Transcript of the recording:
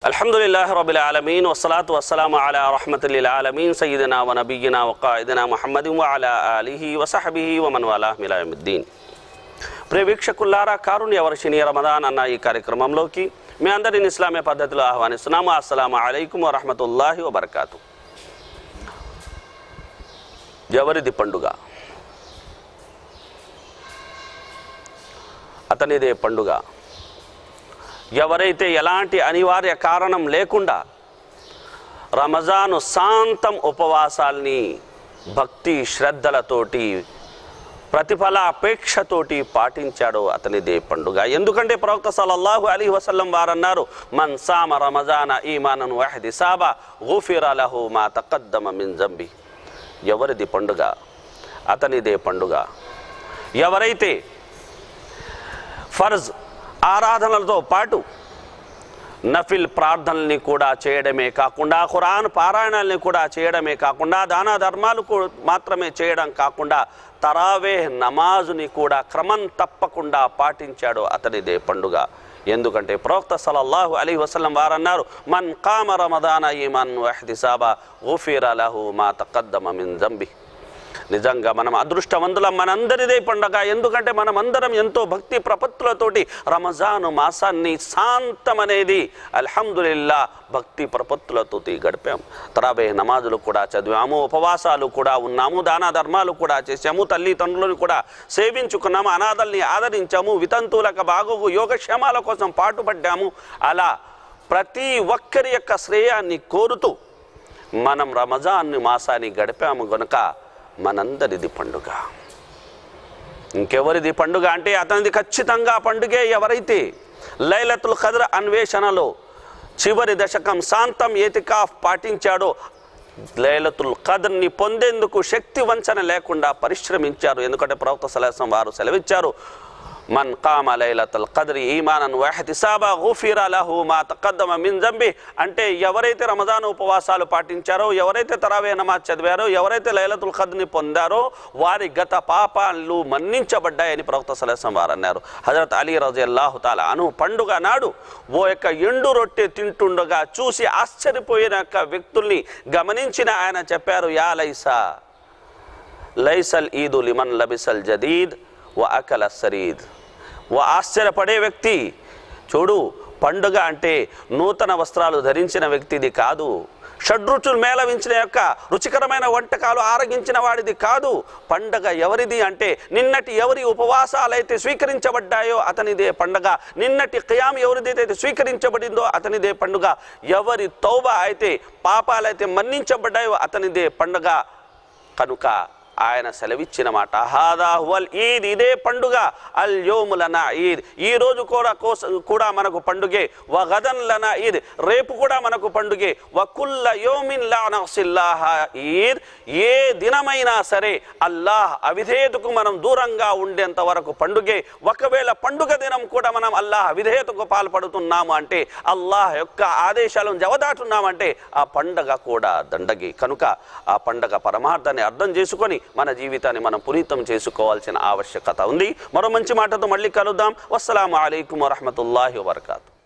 الحمد لله رب العالمين والصلاة والسلام على رحمة للعالمين سيدنا ونبينا وقائدنا محمد وعلى آله وصحبه ومن والاه إلى يوم الدين ప్రియ వీక్షకుల్లారా కారుణ్య వర్షిణి రమదాన్ అన్న ఈ కార్యక్రమంలోకి మీ అందరిని ఇస్లామీ పద్ధతిలో ఆహ్వానిస్తున్నాము అస్సలాము అలైకుం వరహమతుల్లాహి వబర్కాతు ఎవరిది పండుగ అతనిదే పండుగ ఎవరైతే ఎలాంటి అనివార్య కారణం లేకుండా రమజాను శాంతం ఉపవాసాల్ని భక్తి శ్రద్ధలతోటి ప్రతిఫల అపేక్షతోటి పాటించాడో అతనిదే పండుగ ఎందుకంటే ప్రవక్త సల్లల్లాహు అలీ వసల్లం వారన్నారు మన్ సామ రమజాన ఈమానను వహది సాబా గూఫిర లహు మా తకద్దమ మిన్ జంబి ఎవరిది పండుగ అతనిదే పండుగ ఎవరైతే ఫర్జ్ ఆరాధనలతో పాటు నఫిల్ ప్రార్థనల్ని కూడా చేయడమే కాకుండా ఖురాన్ పారాయణల్ని కూడా చేయడమే కాకుండా దాన ధర్మాలు కూ- మాత్రమే చేయడం కాకుండా తరావే నమాజుని కూడా క్రమం తప్పకుండా పాటించాడు అతనిదే పండుగ ఎందుకంటే ప్రవక్త సలల్లాహు అలీ వసల్లం వారన్నారు మన్ కామ రమదాన ఈమన్ వహ్దిసాబా ఊఫీరా లహు మా తకద్దమ మిన్ జంబి నిజంగా మనం అదృష్టవంతులం మనందరిదే పండగ ఎందుకంటే మనమందరం ఎంతో భక్తి ప్రపత్తులతోటి రమజాను మాసాన్ని శాంతం అనేది అల్హమ్దులిల్లా భక్తి ప్రపత్తులతో గడిపాం తరాబే నమాజులు కూడా చదివాము ఉపవాసాలు కూడా ఉన్నాము దాన ధర్మాలు కూడా చేశాము తల్లిదండ్రులను కూడా సేవించుకున్నాము అనాథల్ని ఆదరించాము వితంతువులకు బాగోగు యోగక్షేమాల కోసం పాటుపడ్డాము అలా ప్రతి ఒక్కరి యొక్క శ్రేయాన్ని కోరుతూ మనం రమజాన్ మాసాన్ని గడిపాము గనుక మనందరిది పండుగ ఇంకెవరిది పండుగ అంటే అతనిది ఖచ్చితంగా పండుగే ఎవరైతే లైలతుల్ ఖద్ర అన్వేషణలో చివరి దశకం శాంతం ఏతికాఫ్ పాటించాడో లైలతుల్ ఖద్ర్ని పొందేందుకు శక్తి వంచన లేకుండా పరిశ్రమించారు ఎందుకంటే ప్రవక్త సలహం వారు సెలవిచ్చారు మన్ కామ లైలతుల్ ఖద్రి ఈమానన్ వహతిసాబా గుఫిరా లహు మా తకద్దమ మిన్ జంబి అంటే ఎవరైతే రమజాన్ ఉపవాసాలు పాటించారో ఎవరైతే తరావే నమాజ్ చదివారో ఎవరైతే లైలతుల్ ఖద్ని పొందారో వారి గత పాపాలు మన్నించబడ్డాయని ప్రవక్త సలహం వారు అన్నారు హజరత్ అలీ రజీ అల్లాహు తాలా అను పండుగ నాడు ఓ యొక్క ఎండు రొట్టె తింటుండగా చూసి ఆశ్చర్యపోయిన యొక్క వ్యక్తుల్ని గమనించిన ఆయన చెప్పారు యా లైసా లైసల్ ఈదు లిమన్ లబిసల్ జదీద్ వ అకల సరీద్ ఓ ఆశ్చర్యపడే వ్యక్తి చూడు పండుగ అంటే నూతన వస్త్రాలు ధరించిన వ్యక్తిది కాదు షడ్రుచులు మేళవించిన యొక్క రుచికరమైన వంటకాలు ఆరగించిన వాడిది కాదు పండగ ఎవరిది అంటే నిన్నటి ఎవరి ఉపవాసాలైతే స్వీకరించబడ్డాయో అతనిదే పండగ నిన్నటి ఖయాం ఎవరిదైతే స్వీకరించబడిందో అతనిదే పండుగ ఎవరి తౌబా అయితే పాపాలైతే మన్నించబడ్డాయో అతనిదే పండుగ కనుక ఆయన సెలవిచ్చిన మాట హాదా హువల్ ఈద్ ఇదే పండుగ అల్ యోములన ఈద్ ఈ రోజు కూడా కోస కూడా మనకు పండుగే వ గదన్ లన ఈద్ రేపు కూడా మనకు పండుగే వ కుల్ల యోమిన్ లా నహ్సిల్లాహ ఈద్ ఏ దినమైనా సరే అల్లాహ్ అవిధేయతకు మనం దూరంగా ఉండేంత వరకు పండుగే ఒకవేళ పండుగ దినం కూడా మనం అల్లాహ్ అవిధేయతకు పాల్పడుతున్నాము అంటే అల్లాహ్ యొక్క ఆదేశాలను జవదాటున్నామంటే ఆ పండగ కూడా దండగి కనుక ఆ పండగ పరమార్థాన్ని అర్థం చేసుకొని మన జీవితాన్ని మనం పునీతం చేసుకోవాల్సిన ఆవశ్యకత ఉంది మరో మంచి మాటతో మళ్ళీ కలుద్దాం వస్సలాము అలైకుం వరహమతుల్లాహి వబర్కాతు